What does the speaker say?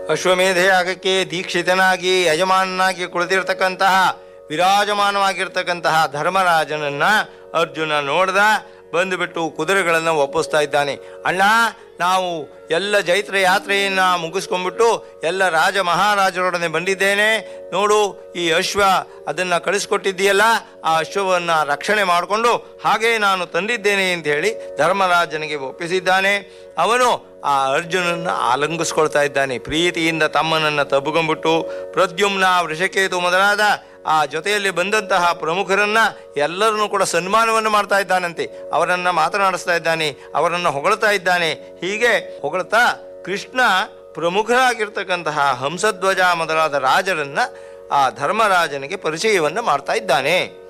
ಅಶ್ವಮೇಧ ಯಾಗಕ್ಕೆ ದೀಕ್ಷಿತನಾಗಿ ಯಜಮಾನನಾಗಿ ಕುಳಿತಿರ್ತಕ್ಕಂತಹ ವಿರಾಜಮಾನವಾಗಿರ್ತಕ್ಕಂತಹ ಧರ್ಮರಾಜನನ್ನ ಅರ್ಜುನ ನೋಡ್ದ ಬಂದುಬಿಟ್ಟು ಕುದುರೆಗಳನ್ನು ಒಪ್ಪಿಸ್ತಾ ಇದ್ದಾನೆ ಅಣ್ಣ ನಾವು ಎಲ್ಲ ಜೈತ್ರ ಯಾತ್ರೆಯನ್ನು ಮುಗಿಸ್ಕೊಂಡ್ಬಿಟ್ಟು ಎಲ್ಲ ರಾಜ ಮಹಾರಾಜರೊಡನೆ ಬಂದಿದ್ದೇನೆ ನೋಡು ಈ ಅಶ್ವ ಅದನ್ನು ಕಳಿಸ್ಕೊಟ್ಟಿದ್ದೀಯಲ್ಲ ಆ ಅಶ್ವವನ್ನು ರಕ್ಷಣೆ ಮಾಡಿಕೊಂಡು ಹಾಗೇ ನಾನು ತಂದಿದ್ದೇನೆ ಅಂತ ಹೇಳಿ ಧರ್ಮರಾಜನಿಗೆ ಒಪ್ಪಿಸಿದ್ದಾನೆ ಅವನು ಆ ಅರ್ಜುನನ್ನ ಆಲಂಗಿಸ್ಕೊಳ್ತಾ ಇದ್ದಾನೆ ಪ್ರೀತಿಯಿಂದ ತಮ್ಮನನ್ನು ತಬ್ಕೊಂಡ್ಬಿಟ್ಟು ಪ್ರದ್ಯುಮ್ನ ವೃಷಕೇತು ಮೊದಲಾದ ಆ ಜೊತೆಯಲ್ಲಿ ಬಂದಂತಹ ಪ್ರಮುಖರನ್ನ ಎಲ್ಲರನ್ನೂ ಕೂಡ ಸನ್ಮಾನವನ್ನು ಮಾಡ್ತಾ ಇದ್ದಾನಂತೆ ಅವರನ್ನ ಮಾತನಾಡಿಸ್ತಾ ಇದ್ದಾನೆ ಅವರನ್ನು ಹೊಗಳ್ತಾ ಇದ್ದಾನೆ ಹೀಗೆ ಹೊಗಳ್ತಾ ಕೃಷ್ಣ ಪ್ರಮುಖರಾಗಿರ್ತಕ್ಕಂತಹ ಹಂಸಧ್ವಜ ಮೊದಲಾದ ರಾಜರನ್ನ ಆ ಧರ್ಮರಾಜನಿಗೆ ಪರಿಚಯವನ್ನ ಮಾಡ್ತಾ ಇದ್ದಾನೆ